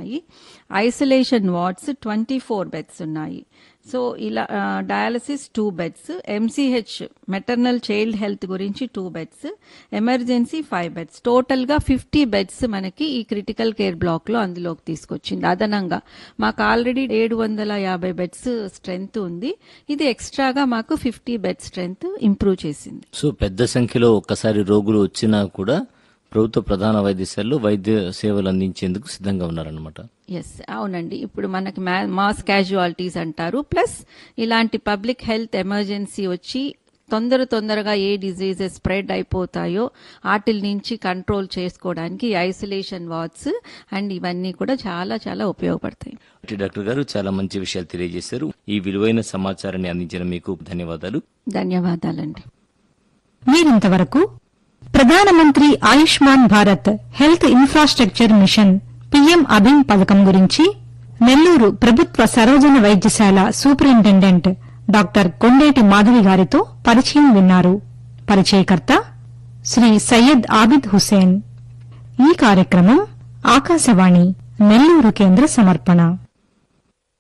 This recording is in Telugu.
ఉన్నాయి isolation wards twenty four beds ఉన్నాయి సో ఇలా dialysis two beds MCH maternal child health గురించి two beds emergency five beds total గా ఫిఫ్టీ బెడ్స్ మనకి ఈ క్రిటికల్ కేర్ బ్లాక్ లో అందులోకి తీసుకొచ్చింది అదనంగా మాకు ఆల్రెడీ ఏడు వందల యాభై బెడ్స్ స్ట్రెంగ్త్ ఉంది ఇది ఎక్స్ట్రాగా మాకు ఫిఫ్టీ బెడ్ స్ట్రెంగ్త్ ఇంప్రూవ్ చేసింది సో పెద్ద సంఖ్యలో ఒక్కసారి రోగులు వచ్చినా కూడా ప్రభుత్వ ప్రధాన వైద్యశాలలో వైద్య సేవలు అందించేందుకు సిద్ధంగా ఉన్నారన్నమాట ఎస్ అవునండి ఇప్పుడు మనకి మా- మాస్ క్యాజువాలిటీస్ అంటారు ప్లస్ ఇలాంటి పబ్లిక్ హెల్త్ ఎమర్జెన్సీ వచ్చి తొందర తొందరగా ఏ డిజీజెస్ స్ప్రెడ్ అయిపోతాయో వాటిల నుంచి కంట్రోల్ చేసుకోవడానికి ఐసోలేషన్ వార్డ్స్ అండ్ ఇవన్నీ కూడా చాలా చాలా ఉపయోగపడతాయి అంటే డాక్టర్ గారు చాలా మంచి విషయాలు తెలియజేశారు ఈ విలువైన సమాచారాన్ని అందించిన మీకు ధన్యవాదాలు ధన్యవాదాలండి మీరింతవరకు ప్రధానమంత్రి Ayushman Bharat health infrastructure mission PM అభిమ్ పథకం గురించి నెల్లూరు ప్రభుత్వ సరోజన వైద్యశాల సూపరింటెండెంట్ డాక్టర్ కొండేటి మాధవి గారితో పరిచయం విన్నారు పరిచయకర్త శ్రీ సయ్యద్ ఆబిద్ హుసేన్ ఈ కార్యక్రమం ఆకాశవాణి నెల్లూరు కేంద్ర సమర్పణ